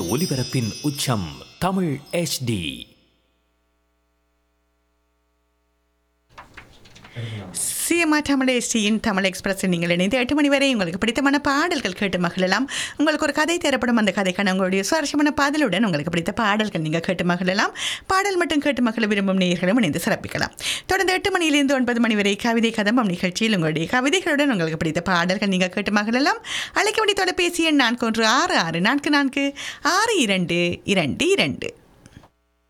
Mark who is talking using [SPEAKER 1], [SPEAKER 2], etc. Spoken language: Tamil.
[SPEAKER 1] ஒலிபரப்பின் உச்சம் தமிழ் HD
[SPEAKER 2] சிஎம்ஆ தமிழ் எஸ்டியின் தமிழ் எக்ஸ்பிரஸ் நீங்கள் இணைந்து எட்டு மணி வரை உங்களுக்கு பிடித்தமான பாடல்கள் கேட்டு மகிழலாம் உங்களுக்கு ஒரு கதை தேரப்படும் அந்த கதைக்கான உங்களுடைய சுவாரஸ்யமான பாடலுடன் உங்களுக்கு பிடித்த பாடல்கள் நீங்கள் கேட்டு மகிழலாம் பாடல் மட்டும் கேட்டு மகிழ விரும்பும் நேயர்களும் இணைந்து சிறப்பிக்கலாம் தொடர்ந்து எட்டு மணியிலிருந்து ஒன்பது மணி வரை கவிதை கதம்பம் நிகழ்ச்சியில் உங்களுடைய கவிதைகளுடன் உங்களுக்கு பிடித்த பாடல்கள் நீங்கள் கேட்டு மகிழலாம் அழைக்க வேண்டிய தொலைபேசி எண் நான்கு ஒன்று ஆறு ஆறு நான்கு நான்கு ஆறு இரண்டு இரண்டு இரண்டு